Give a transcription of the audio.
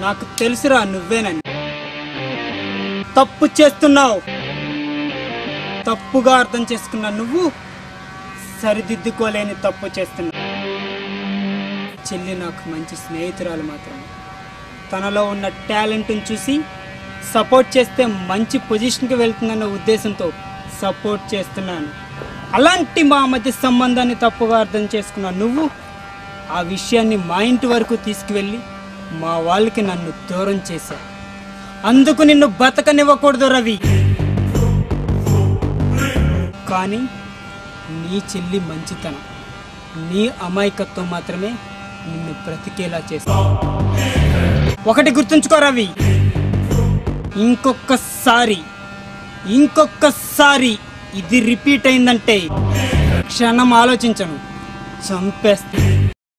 నాకు తెలుసురా నువ్వేనని తప్పు చేస్తున్నావు తప్పుగా అర్థం చేసుకున్న నువ్వు సరిదిద్దుకోలేని తప్పు చేస్తున్నావు చెల్లి నాకు మంచి స్నేహితురాలు మాత్రమే తనలో ఉన్న టాలెంట్ని చూసి సపోర్ట్ చేస్తే మంచి పొజిషన్కి వెళ్తుందన్న ఉద్దేశంతో సపోర్ట్ చేస్తున్నాను అలాంటి మా మధ్య సంబంధాన్ని తప్పుగా అర్థం చేసుకున్న నువ్వు ఆ విషయాన్ని మా ఇంటి వరకు తీసుకువెళ్ళి మా వాళ్ళకి నన్ను దూరం చేశావు అందుకు నిన్ను బతకనివ్వకూడదు రవి కానీ నీ చెల్లి మంచితనం నీ అమాయకత్వం మాత్రమే నిన్ను బ్రతికేలా చేస్తా ఒకటి గుర్తుంచుకో రవి ఇంకొకసారి ఇంకొకసారి ఇది రిపీట్ అయిందంటే క్షణం ఆలోచించను చంపేస్తా